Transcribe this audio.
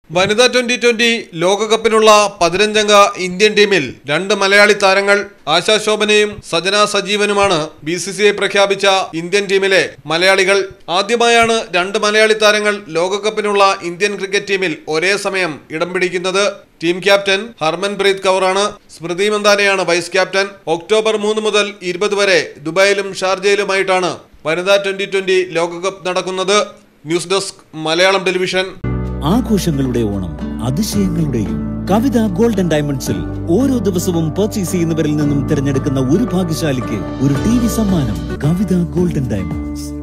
വനിതാ twenty twenty ലോകകപ്പിനുള്ള പതിനഞ്ചംഗ ഇന്ത്യൻ ടീമിൽ രണ്ട് മലയാളി താരങ്ങൾ ആശാ ശോഭനയും സജന സജീവനുമാണ് ബി സി സി ഐ പ്രഖ്യാപിച്ച ഇന്ത്യൻ ടീമിലെ മലയാളികൾ ആദ്യമായാണ് രണ്ട് മലയാളി താരങ്ങൾ ലോകകപ്പിനുള്ള ഇന്ത്യൻ ക്രിക്കറ്റ് ടീമിൽ ഒരേ സമയം ഇടം പിടിക്കുന്നത് ടീം ക്യാപ്റ്റൻ ഹർമൻപ്രീത് കൗറാണ് സ്മൃതി മന്ദാനയാണ് വൈസ് ക്യാപ്റ്റൻ ഒക്ടോബർ മൂന്ന് മുതൽ ഇരുപത് വരെ ദുബായിലും ഷാർജയിലുമായിട്ടാണ് വനിതാ ട്വന്റി ട്വന്റി ലോകകപ്പ് നടക്കുന്നത് ന്യൂസ് ഡെസ്ക് മലയാളം ടെലിവിഷൻ ആഘോഷങ്ങളുടെ ഓണം അതിശയങ്ങളുടെയും കവിത ഗോൾഡൻ ഡയമണ്ട്സിൽ ഓരോ ദിവസവും പർച്ചേസ് ചെയ്യുന്നവരിൽ നിന്നും തിരഞ്ഞെടുക്കുന്ന ഒരു ഭാഗ്യശാലിക്ക് ഒരു ടി വി സമ്മാനം കവിത ഗോൾഡൻ ഡയമണ്ട്സ്